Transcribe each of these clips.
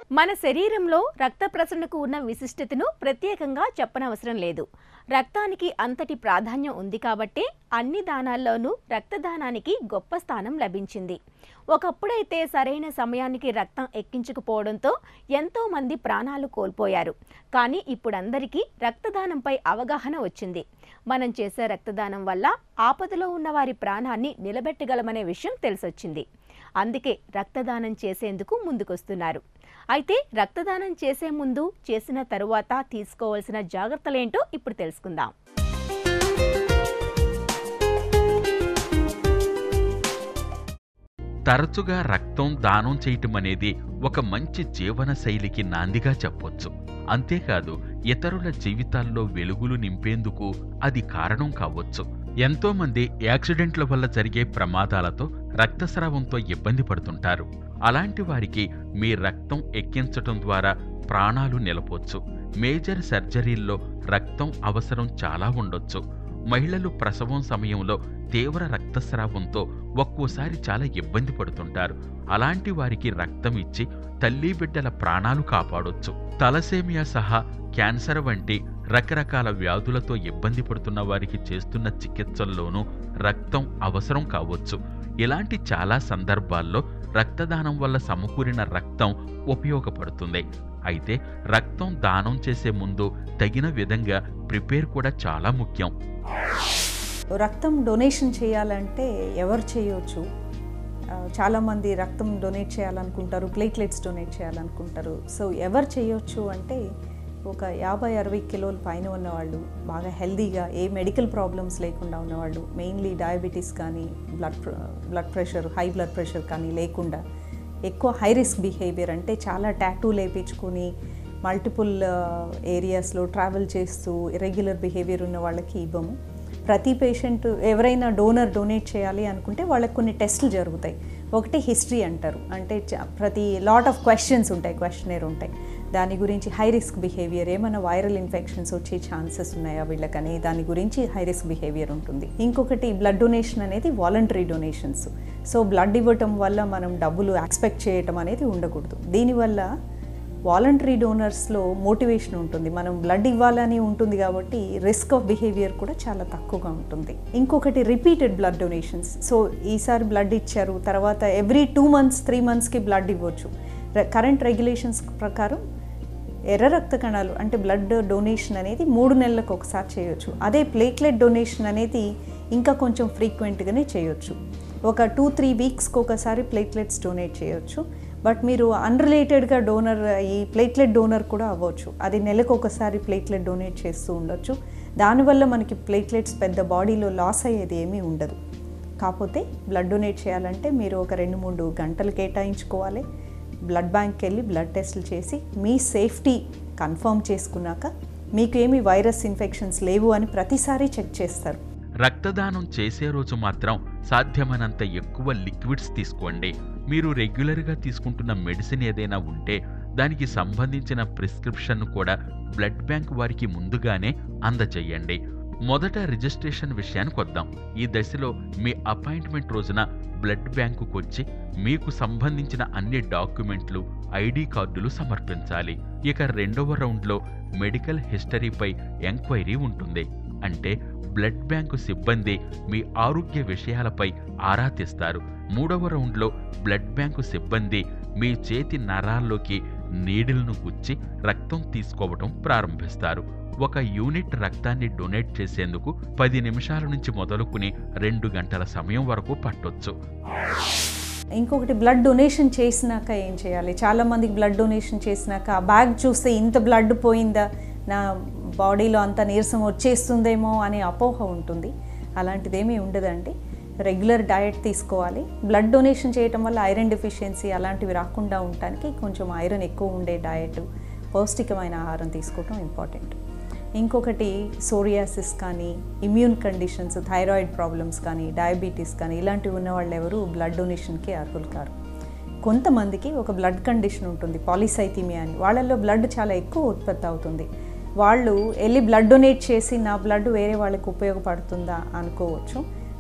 మన శరీరంలో రక్త ప్రసరణకు ఉన్న విశిష్టతను ప్రత్యేకంగా చెప్పనవసరం లేదు రక్తానికి అంతటి ప్రాధాన్యం ఉంది కాబట్టే అన్ని దానాల్లోనూ రక్తదానానికి గొప్ప స్థానం లభించింది ఒకప్పుడైతే సరైన సమయానికి రక్తం ఎక్కించకపోవడంతో ఎంతో మంది ప్రాణాలు కోల్పోయారు కానీ ఇప్పుడందరికీ రక్తదానంపై అవగాహన వచ్చింది మనం చేసే రక్తదానం వల్ల ఆపదలో ఉన్న వారి ప్రాణాన్ని నిలబెట్టగలమనే విషయం తెలిసొచ్చింది అందుకే రక్తదానం చేసేందుకు ముందుకొస్తున్నారు అయితే రక్తదానం చేసే ముందు చేసిన తరువాత తీసుకోవాల్సిన జాగ్రత్తలేంటో ఇప్పుడు తెలుసుకుందాం తరచుగా రక్తం దానం చేయటం అనేది ఒక మంచి జీవన శైలికి నాందిగా చెప్పొచ్చు అంతేకాదు ఇతరుల జీవితాల్లో వెలుగులు నింపేందుకు అది కారణం కావచ్చు ఎంతో మంది యాక్సిడెంట్ల వల్ల జరిగే ప్రమాదాలతో రక్తస్రావంతో ఇబ్బంది పడుతుంటారు అలాంటి వారికి మీ రక్తం ఎక్కించటం ద్వారా ప్రాణాలు నిలపొచ్చు మేజర్ సర్జరీల్లో రక్తం అవసరం చాలా ఉండొచ్చు మహిళలు ప్రసవం సమయంలో తీవ్ర రక్తస్రావంతో ఒక్కోసారి చాలా ఇబ్బంది పడుతుంటారు అలాంటి వారికి రక్తం ఇచ్చి తల్లి బిడ్డల ప్రాణాలు కాపాడొచ్చు తలసేమియా సహా క్యాన్సర్ వంటి రకరకాల వ్యాధులతో ఇబ్బంది పడుతున్న వారికి చేస్తున్న చికిత్సల్లోనూ రక్తం అవసరం కావచ్చు ఇలాంటి చాలా సందర్భాల్లో రక్తదానం వల్ల సమకూరిన రక్తం ఉపయోగపడుతుంది అయితే రక్తం దానం చేసే ముందు తగిన విధంగా ప్రిపేర్ కూడా చాలా ముఖ్యం రక్తం డొనేషన్ చేయాలంటే ఎవరు చేయొచ్చు ఆ, చాలామంది రక్తం డొనేట్ చేయాలనుకుంటారు ప్లేట్లెట్స్ డొనేట్ చేయాలనుకుంటారు సో ఎవరు చేయొచ్చు అంటే ఒక యాభై అరవై కిలోల పైన ఉన్నవాళ్ళు బాగా హెల్దీగా ఏ మెడికల్ ప్రాబ్లమ్స్ లేకుండా ఉన్నవాళ్ళు మెయిన్లీ డయాబెటీస్ కానీ blood blood pressure high blood pressure కానీ లేకుండా ఎక్కువ హై రిస్క్ బిహేవియర్ అంటే చాలా టాటూ లేపించుకొని మల్టిపుల్ ఏరియాస్లో ట్రావెల్ చేస్తూ ఇరెగ్యులర్ బిహేవియర్ ఉన్న వాళ్ళకి ఇవ్వము ప్రతి పేషెంట్ ఎవరైనా డోనర్ డొనేట్ చేయాలి అనుకుంటే వాళ్ళకి కొన్ని టెస్టులు జరుగుతాయి ఒకటి హిస్టరీ అంటారు అంటే చ- ప్రతి లాట్ ఆఫ్ క్వశ్చన్స్ ఉంటాయి క్వశ్చనర్ ఉంటాయి దాని గురించి హై రిస్క్ బిహేవియర్ ఏమైనా వైరల్ ఇన్ఫెక్షన్స్ వచ్చే ఛాన్సెస్ ఉన్నాయా వీళ్ళకని దాని గురించి హై రిస్క్ బిహేవియర్ ఉంటుంది ఇంకొకటి బ్లడ్ డొనేషన్ అనేది వాలంటరీ డొనేషన్స్ సో బ్లడ్ ఇవ్వటం వల్ల మనం డబ్బులు ఎక్స్పెక్ట్ చేయటం అనేది ఉండకూడదు దీనివల్ల వాలంటరీ డోనర్స్లో మోటివేషన్ ఉంటుంది మనం బ్లడ్ ఇవ్వాలని ఉంటుంది కాబట్టి రిస్క్ ఆఫ్ బిహేవియర్ కూడా చాలా తక్కువగా ఉంటుంది ఇంకొకటి రిపీటెడ్ బ్లడ్ డొనేషన్స్ సో ఈసారి బ్లడ్ ఇచ్చారు తర్వాత ఎవ్రీ టూ మంత్స్ త్రీ మంత్స్కి బ్లడ్ ఇవ్వచ్చు కరెంట్ రెగ్యులేషన్స్ ప్రకారం ఎర్ర రక్త కణాలు అంటే బ్లడ్ డొనేషన్ అనేది మూడు నెలలకు ఒకసారి చేయొచ్చు అదే ప్లేట్లెట్ డొనేషన్ అనేది ఇంకా కొంచెం ఫ్రీక్వెంట్గానే చేయొచ్చు ఒక టూ త్రీ వీక్స్కి ఒకసారి ప్లేట్లెట్స్ డొనేట్ చేయొచ్చు బట్ మీరు అన్రిలేటెడ్గా డోనర్ ఈ ప్లేట్లెట్ డోనర్ కూడా అవ్వచ్చు అది నెలకు ఒకసారి ప్లేట్లెట్ డొనేట్ చేస్తూ ఉండొచ్చు దానివల్ల మనకి ప్లేట్లెట్స్ పెద్ద బాడీలో లాస్ అయ్యేది ఏమీ ఉండదు కాకపోతే బ్లడ్ డొనేట్ చేయాలంటే మీరు ఒక రెండు మూడు గంటలు కేటాయించుకోవాలి బ్లడ్ బ్యాంక్కి వెళ్ళి బ్లడ్ టెస్టులు చేసి మీ సేఫ్టీ కన్ఫర్మ్ చేసుకున్నాక మీకు ఏమి వైరస్ ఇన్ఫెక్షన్స్ లేవు అని ప్రతిసారి చెక్ చేస్తారు రక్తదానం చేసే రోజు మాత్రం సాధ్యమైనంత ఎక్కువ లిక్విడ్స్ తీసుకోండి మీరు రెగ్యులర్గా తీసుకుంటున్న మెడిసిన్ ఏదైనా ఉంటే దానికి సంబంధించిన ప్రిస్క్రిప్షన్ కూడా బ్లడ్ బ్యాంక్ వారికి ముందుగానే అందజేయండి మొదట రిజిస్ట్రేషన్ విషయానికి వద్దాం ఈ దశలో మీ అపాయింట్మెంట్ రోజున బ్లడ్ బ్యాంకుకు వచ్చి మీకు సంబంధించిన అన్ని డాక్యుమెంట్లు ఐడి కార్డులు సమర్పించాలి ఇక రెండవ రౌండ్లో మెడికల్ హిస్టరీపై ఎంక్వైరీ ఉంటుంది అంటే బ్లడ్ బ్యాంకు సిబ్బంది మీ ఆరోగ్య విషయాలపై ఆరా తీస్తారు మూడవ రౌండ్లో బ్లడ్ బ్యాంకు సిబ్బంది మీ చేతి నరాల్లోకి నీడిల్ను గుచ్చి రక్తం తీసుకోవటం ప్రారంభిస్తారు ఒక యూనిట్ రక్తాన్ని డొనేట్ చేసేందుకు పది నిమిషాల నుంచి మొదలుకుని రెండు గంటల సమయం వరకు పట్టొచ్చు ఇంకొకటి బ్లడ్ డొనేషన్ చేసినాక ఏం చేయాలి చాలామందికి బ్లడ్ డొనేషన్ చేసినాక ఆ బ్యాగ్ చూస్తే ఇంత బ్లడ్ పోయిందా నా బాడీలో అంత నీరసం వచ్చేస్తుందేమో అనే అపోహ ఉంటుంది అలాంటిదేమీ ఉండదండి రెగ్యులర్ డయట్ తీసుకోవాలి బ్లడ్ డొనేషన్ చేయటం వల్ల ఐరన్ డెఫిషియన్సీ అలాంటివి రాకుండా ఉండటానికి కొంచెం ఐరన్ ఎక్కువ ఉండే డయట్ పౌష్టికమైన ఆహారం తీసుకోవటం ఇంపార్టెంట్ ఇంకొకటి సోరియాసిస్ కానీ ఇమ్యూన్ కండిషన్స్ థైరాయిడ్ ప్రాబ్లమ్స్ కానీ డయాబెటీస్ కానీ ఇలాంటివి ఉన్న వాళ్ళు ఎవరు బ్లడ్ డొనేషన్కి అర్హులు కారు కొంతమందికి ఒక బ్లడ్ కండిషన్ ఉంటుంది పాలిసైథీమియా అని వాళ్ళల్లో బ్లడ్ చాలా ఎక్కువ ఉత్పత్తి అవుతుంది వాళ్ళు వెళ్ళి బ్లడ్ డొనేట్ చేసి నా బ్లడ్ వేరే వాళ్ళకి ఉపయోగపడుతుందా అనుకోవచ్చు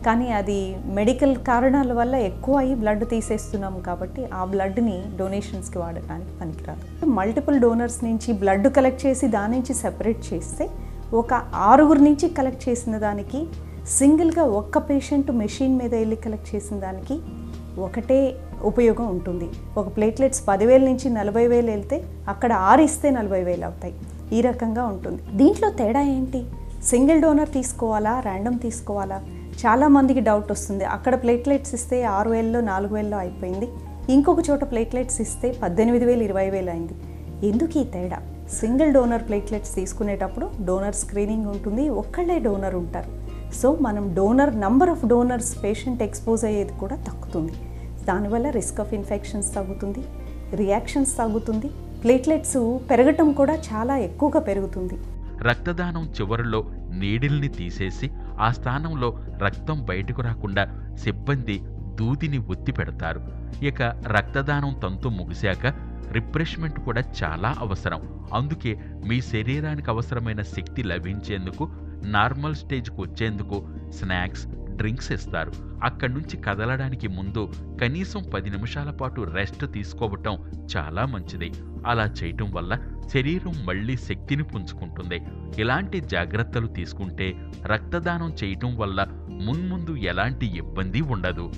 కానీ అది మెడికల్ కారణాల వల్ల ఎక్కువ అయ్యి బ్లడ్ తీసేస్తున్నాం కాబట్టి ఆ బ్లడ్ని డొనేషన్స్కి వాడటానికి పనికిరాదు మల్టిపుల్ డోనర్స్ నుంచి బ్లడ్ కలెక్ట్ చేసి దాని నుంచి సెపరేట్ చేస్తే ఒక ఆరుగురు నుంచి కలెక్ట్ చేసిన దానికి సింగిల్గా ఒక్క పేషెంట్ మెషిన్ మీద వెళ్ళి కలెక్ట్ చేసిన దానికి ఒకటే ఉపయోగం ఉంటుంది ఒక ప్లేట్లెట్స్ పదివేల నుంచి నలభై వేలు వెళ్తే అక్కడ ఆరు ఇస్తే నలభై వేలు అవుతాయి ఈ రకంగా ఉంటుంది దీంట్లో తేడా ఏంటి సింగిల్ డోనర్ తీసుకోవాలా ర్యాండమ్ తీసుకోవాలా చాలా మందికి డౌట్ వస్తుంది అక్కడ ప్లేట్లెట్స్ ఇస్తే ఆరు వేలలో నాలుగు వేలలో అయిపోయింది ఇంకొక చోట ప్లేట్లెట్స్ ఇస్తే పద్దెనిమిది వేలు ఇరవై వేలు అయింది ఎందుకు ఈ తేడా సింగిల్ డోనర్ ప్లేట్లెట్స్ తీసుకునేటప్పుడు డోనర్ స్క్రీనింగ్ ఉంటుంది ఒక్కళ్ళే డోనర్ ఉంటారు సో మనం donor number of donors patient expose అయ్యేది కూడా తగ్గుతుంది దానివల్ల రిస్క్ ఆఫ్ ఇన్ఫెక్షన్స్ తగ్గుతుంది రియాక్షన్స్ తగ్గుతుంది ప్లేట్లెట్స్ పెరగటం కూడా చాలా ఎక్కువగా పెరుగుతుంది రక్తదానం చివరిలో నీడిల్ని తీసేసి ఆ స్థానంలో రక్తం బయటకు రాకుండా సిబ్బంది దూదిని ఒత్తి పెడతారు ఇక రక్తదానం తంతు ముగిశాక రిఫ్రెష్మెంట్ కూడా చాలా అవసరం అందుకే మీ శరీరానికి అవసరమైన శక్తి లభించేందుకు నార్మల్ స్టేజ్కి వచ్చేందుకు స్నాక్స్ డ్రింక్స్ ఇస్తారు అక్కడి నుంచి కదలడానికి ముందు కనీసం పది నిమిషాల పాటు రెస్ట్ తీసుకోవటం చాలా మంచిది అలా చేయటం వల్ల శరీరం మళ్ళీ శక్తిని పుంజుకుంటుంది ఇలాంటి జాగ్రత్తలు తీసుకుంటే రక్తదానం చేయటం వల్ల మున్ముందు ఎలాంటి ఇబ్బంది ఉండదు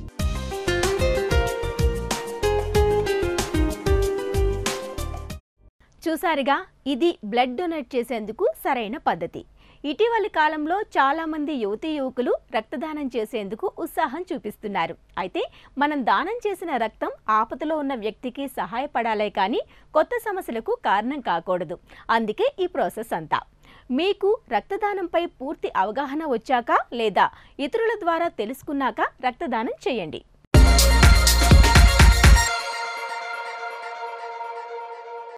చూసారుగా ఇది బ్లడ్ డొనేట్ చేసేందుకు సరైన పద్ధతి ఇటీవలి కాలంలో చాలామంది యువతీ యువకులు రక్తదానం చేసేందుకు ఉత్సాహం చూపిస్తున్నారు అయితే మనం దానం చేసిన రక్తం ఆపదలో ఉన్న వ్యక్తికి సహాయపడాలే కానీ కొత్త సమస్యలకు కారణం కాకూడదు అందుకే ఈ ప్రాసెస్ అంతా మీకు రక్తదానంపై పూర్తి అవగాహన వచ్చాక లేదా ఇతరుల ద్వారా తెలుసుకున్నాక రక్తదానం చేయండి